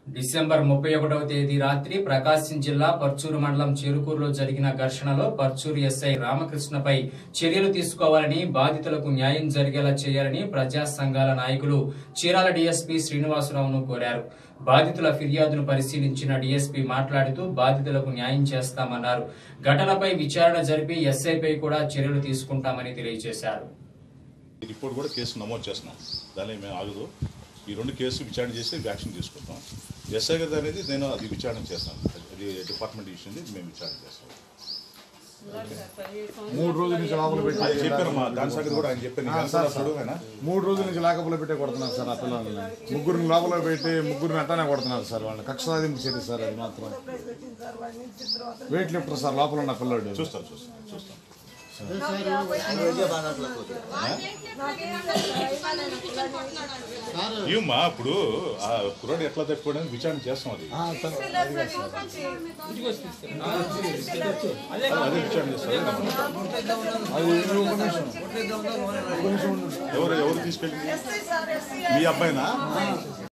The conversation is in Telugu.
డిసెంబర్ ముప్పై ఒకటవ తేదీ రాత్రి ప్రకాశం జిల్లా పర్చూరు మండలం చెరుకూరులో జరిగిన ఘర్షణలో పర్చూరు ఎస్ఐ రామకృష్ణపై చర్యలు తీసుకోవాలని బాధితులకు న్యాయం జరిగేలా చేయాలని ప్రజా సంఘాల నాయకులు చీరాల డీఎస్పీ శ్రీనివాసరావును కోరారు బాధితుల ఫిర్యాదును పరిశీలించిన డీఎస్పీ మాట్లాడుతూ బాధితులకు న్యాయం చేస్తామన్నారు ఘటనపై విచారణ జరిపి ఎస్ఐపై కూడా చర్యలు తీసుకుంటామని తెలియజేశారు రిపోర్ట్ కూడా కేసు నమోదు చేస్తున్నాం దానిలో మేము ఆగదు ఈ రెండు కేసులు విచారణ చేసి యాక్షన్ తీసుకుంటాం ఎస్ఐ గారు అనేది నేను అది విచారణ చేస్తాను అది డిపార్ట్మెంట్ ఇచ్చింది మేము విచారణ చేస్తాం మూడు రోజుల నుంచి లోపల పెట్టి అది చెప్పాను మా దాని సంగతి కూడా ఆయన చెప్పాను నీకు సార్, ఎంత చదువునా మూడు రోజుల నుంచి లోపల పెట్టే కొడుతున్నారు సార్ ఆ పిల్లల్ని ముగ్గురిని లోపల పెట్టి ముగ్గురిని అట్టానే కొడుతున్నారు సార్ వాళ్ళు కక్ష సాధింపు చర్య సార్ అది మాత్రం వెయిట్ లిఫ్టర్ సార్ లోపల ఉన్న పిల్లడు చూస్తాం చూస్తాం చూస్తాం ఇవ్వమ్మా ఇప్పుడు ఆ కుర్రాడు ఎట్లా తప్పిపోవడానికి విచారణ చేస్తాం అది అదే విచారణ చేస్తాం అది ఒక నిమిషం ఎవరు ఎవరు తీసుకెళ్ళి మీ అబ్బాయినా